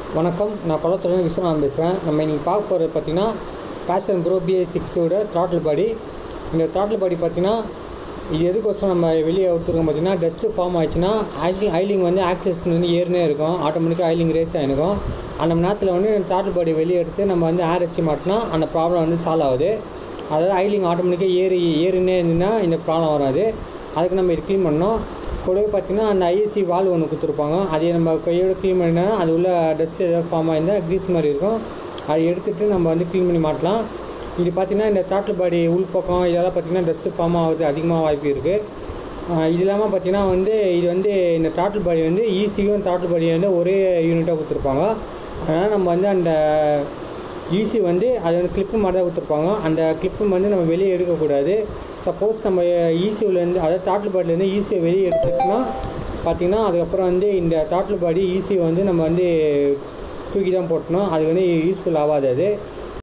வணக்கம் நான் குளத்துலேருந்து விஸ்வநாதன் பேசுகிறேன் நம்ம இன்றைக்கி பார்க்க போகிறது பார்த்திங்கன்னா பேஷன் ப்ரோ பிஏ சிக்ஸோட த்ராட்டில் பாடி இந்த த்ராட்டில் பாடி பார்த்திங்கன்னா இது எதுக்கோசரம் நம்ம வெளியே எடுத்துருக்கோம் பார்த்திங்கன்னா டஸ்ட்டு ஃபார்ம் ஆயிடுச்சுன்னா ஐலிங் ஐலிங் வந்து ஆக்சஸ் வந்து ஏறினே இருக்கும் ஆட்டோமேட்டிக்காக ஐலிங் ரேஸ் ஆகிருக்கும் அந்த நேரத்தில் வந்து த்ராட்டில் பாடி வெளியே எடுத்து நம்ம வந்து ஏர் வச்சு மாட்டினா அந்த ப்ராப்ளம் வந்து சால்வ் ஆகுது அதாவது ஐலிங் ஆட்டோமேட்டிக்காக ஏறி ஏறினே இருந்துன்னா இந்த ப்ராப்ளம் வராது அதுக்கு நம்ம இது க்ளீன் பண்ணோம் கூடவே பார்த்தீங்கன்னா அந்த ஐஎஸ்சி வால் ஒன்று கொடுத்துருப்பாங்க அதை நம்ம கையோட க்ளீன் பண்ணினா அது உள்ள டஸ்ட் ஏதாவது ஃபார்ம் ஆயிருந்தால் க்ரீஸ் மாதிரி இருக்கும் அதை எடுத்துகிட்டு நம்ம வந்து க்ளீன் பண்ணி மாட்டலாம் இது பார்த்திங்கன்னா இந்த தாட்டில் பாடி உள்பக்கம் இதெல்லாம் பார்த்திங்கன்னா டஸ்ட்டு ஃபார்ம் ஆகுது அதிகமாக வாய்ப்பு இருக்குது இது இல்லாமல் பார்த்திங்கன்னா வந்து இது வந்து இந்த தாட்டில் பாடி வந்து ஈஸியும் தாட்டில் பாடி வந்து ஒரே யூனிட்டாக கொடுத்துருப்பாங்க அதனால் நம்ம வந்து அந்த ஈஸி வந்து அது வந்து கிளிப்பு மாதிரி தான் கொடுத்துருப்பாங்க அந்த கிளிப்பு வந்து நம்ம வெளியே எடுக்கக்கூடாது சப்போஸ் நம்ம ஈசியூலேருந்து அதாவது தாட்டில் பாடிலேருந்து ஈஸியை வெளியே எடுத்துட்டோம்னா பார்த்திங்கன்னா அதுக்கப்புறம் வந்து இந்த தாட்டில் பாடி ஈஸி வந்து நம்ம வந்து தூக்கி தான் போட்டணும் அது வந்து யூஸ்ஃபுல் ஆகாது அது